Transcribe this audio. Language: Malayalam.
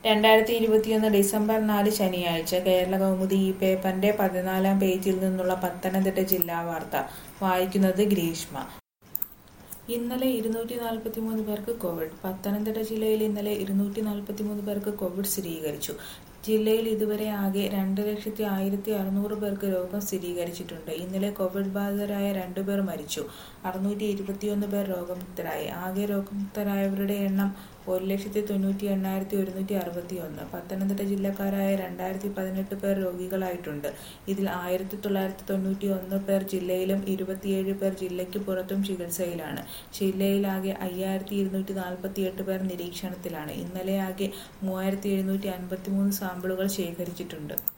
രണ്ടായിരത്തി ഇരുപത്തിയൊന്ന് ഡിസംബർ നാല് ശനിയാഴ്ച കേരള കൗമുദി ഈ പേപ്പറിന്റെ പതിനാലാം പേജിൽ നിന്നുള്ള പത്തനംതിട്ട ജില്ലാ വാർത്ത വായിക്കുന്നത് ഗ്രീഷ്മ ഇന്നലെ ഇരുന്നൂറ്റി നാൽപ്പത്തി മൂന്ന് പേർക്ക് കോവിഡ് പത്തനംതിട്ട ജില്ലയിൽ ഇന്നലെ ഇരുന്നൂറ്റി നാൽപ്പത്തി മൂന്ന് പേർക്ക് കോവിഡ് സ്ഥിരീകരിച്ചു ജില്ലയിൽ ഇതുവരെ ആകെ രണ്ട് ലക്ഷത്തി ആയിരത്തി അറുന്നൂറ് പേർക്ക് രോഗം സ്ഥിരീകരിച്ചിട്ടുണ്ട് ഇന്നലെ കോവിഡ് ബാധിതരായ രണ്ടുപേർ മരിച്ചു അറുന്നൂറ്റി ഇരുപത്തിയൊന്ന് പേർ രോഗമുക്തരായി ആകെ രോഗമുക്തരായവരുടെ എണ്ണം ഒരു ലക്ഷത്തി തൊണ്ണൂറ്റി എണ്ണായിരത്തി ഒരുന്നൂറ്റി അറുപത്തി ഒന്ന് പത്തനംതിട്ട ജില്ലക്കാരായ രണ്ടായിരത്തി പതിനെട്ട് പേർ രോഗികളായിട്ടുണ്ട് ഇതിൽ ആയിരത്തി തൊള്ളായിരത്തി തൊണ്ണൂറ്റി ഒന്ന് പേർ ജില്ലയിലും ഇരുപത്തിയേഴ് പേർ ജില്ലയ്ക്ക് പുറത്തും ചികിത്സയിലാണ് ജില്ലയിലാകെ അയ്യായിരത്തി ഇരുന്നൂറ്റി നാൽപ്പത്തി എട്ട് പേർ നിരീക്ഷണത്തിലാണ് ഇന്നലെ ആകെ മൂവായിരത്തി എഴുന്നൂറ്റി അൻപത്തി മൂന്ന് സാമ്പിളുകൾ ശേഖരിച്ചിട്ടുണ്ട്